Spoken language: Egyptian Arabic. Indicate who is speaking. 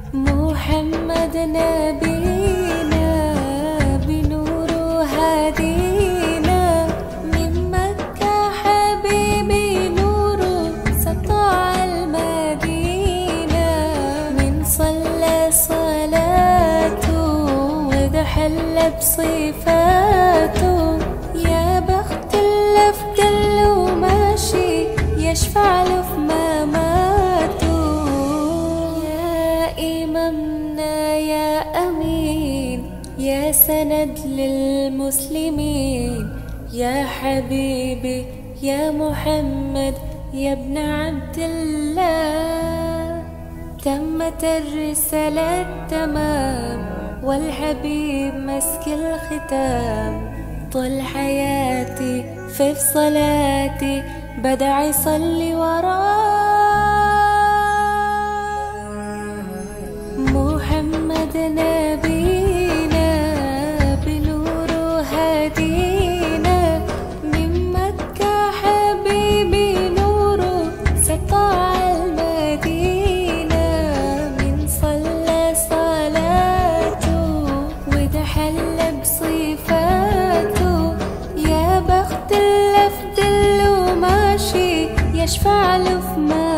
Speaker 1: محمد نبينا بنور هدينا من مكة حبيبي نور سطع المدينة من صلى صلاته وذحل بصفاته يا بخت اللي في دله ماشي يشفع له في مماته يا إمامنا يا أمين يا سند للمسلمين يا حبيبي يا محمد يا ابن عبد الله تمت الرسالة تمام والحبيب مسك الختام طول حياتي في صلاتي بدع يصلي وراه محمد نبينا بنور هدينا من مكة حبيبي نوره سطع المدينة من صلى صلاته ودحل بصفاته يا بخت اللي في دله ماشي يشفع له في ما